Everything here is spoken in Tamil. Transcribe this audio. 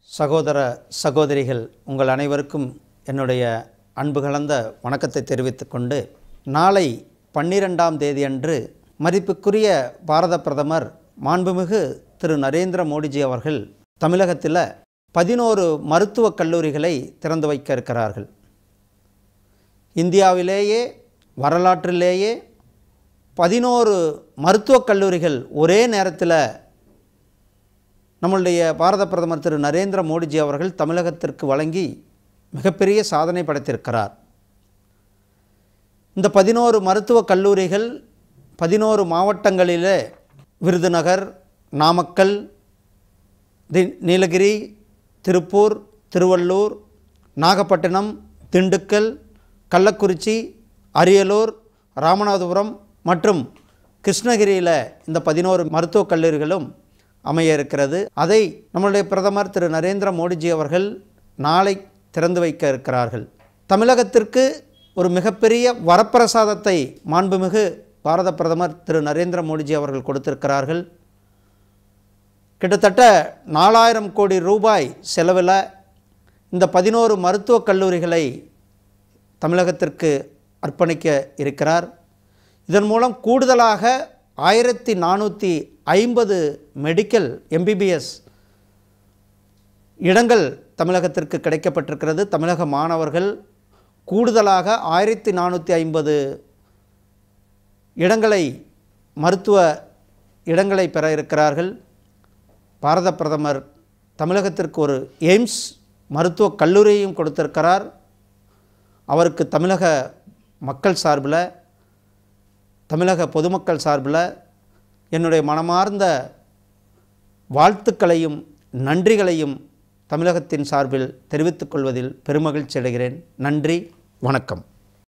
சகோதர சகோதரிகள் உங்கள் அனைவருக்கும் என்னுடைய அன்பு கலந்த வணக்கத்தை தெரிவித்துக் கொண்டு நாளை பன்னிரெண்டாம் தேதியன்று மதிப்புக்குரிய பாரத பிரதமர் மாண்புமிகு திரு நரேந்திர மோடிஜி அவர்கள் தமிழகத்தில் பதினோரு மருத்துவக் கல்லூரிகளை திறந்து வைக்க இருக்கிறார்கள் இந்தியாவிலேயே வரலாற்றிலேயே பதினோரு மருத்துவக் கல்லூரிகள் ஒரே நேரத்தில் நம்மளுடைய பாரத பிரதமர் திரு நரேந்திர மோடிஜி அவர்கள் தமிழகத்திற்கு வழங்கி மிகப்பெரிய சாதனை படைத்திருக்கிறார் இந்த பதினோரு மருத்துவக் கல்லூரிகள் பதினோரு மாவட்டங்களிலே விருதுநகர் நாமக்கல் தி- நீலகிரி திருப்பூர் திருவள்ளூர் நாகப்பட்டினம் திண்டுக்கல் கள்ளக்குறிச்சி அரியலூர் ராமநாதபுரம் மற்றும் கிருஷ்ணகிரியில் இந்த பதினோரு மருத்துவக் கல்லூரிகளும் அமைய இருக்கிறது அதை நம்மளுடைய பிரதமர் திரு நரேந்திர மோடிஜி அவர்கள் நாளை திறந்து வைக்க இருக்கிறார்கள் தமிழகத்திற்கு ஒரு மிகப்பெரிய வரப்பிரசாதத்தை மாண்புமிகு பாரத பிரதமர் திரு நரேந்திர மோடிஜி அவர்கள் கொடுத்திருக்கிறார்கள் கிட்டத்தட்ட நாலாயிரம் கோடி ரூபாய் செலவில் இந்த பதினோரு மருத்துவக் கல்லூரிகளை தமிழகத்திற்கு அர்ப்பணிக்க இருக்கிறார் இதன் மூலம் கூடுதலாக ஆயிரத்தி நானூற்றி ஐம்பது மெடிக்கல் எம்பிபிஎஸ் இடங்கள் தமிழகத்திற்கு கிடைக்கப்பட்டிருக்கிறது தமிழக மாணவர்கள் கூடுதலாக ஆயிரத்தி நானூற்றி ஐம்பது இடங்களை மருத்துவ இடங்களை பெற இருக்கிறார்கள் பாரத பிரதமர் தமிழகத்திற்கு ஒரு எய்ம்ஸ் மருத்துவக் கல்லூரியையும் கொடுத்திருக்கிறார் அவருக்கு தமிழக மக்கள் சார்பில் தமிழக பொதுமக்கள் சார்பில் என்னுடைய மனமார்ந்த வாழ்த்துக்களையும் நன்றிகளையும் தமிழகத்தின் சார்பில் தெரிவித்துக் கொள்வதில் பெருமகிழ்ச்சி அடைகிறேன் நன்றி வணக்கம்